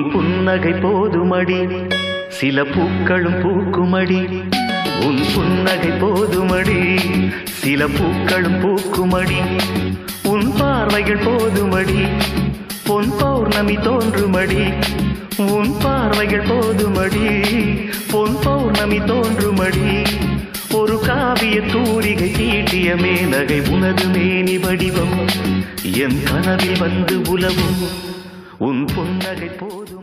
உன் புன்னகை போதுமடி சில பூக்களும் பூக்குமடி உன் புன்னகை போதுமடி சில பூக்களும் பூக்குமடி உன் பார்வைகள் போதுமடி பொன் பௌர்ணமி தோன்றுமடி உன் பார்வைகள் போதுமடி பொன் பௌர்ணமி தோன்றுமடி ஒரு காவிய தூரிகை தீட்டிய மேனகை உனது மேனி வடிவம் என் கனவில் வந்து உலவும் உன் புன்னகை போதும்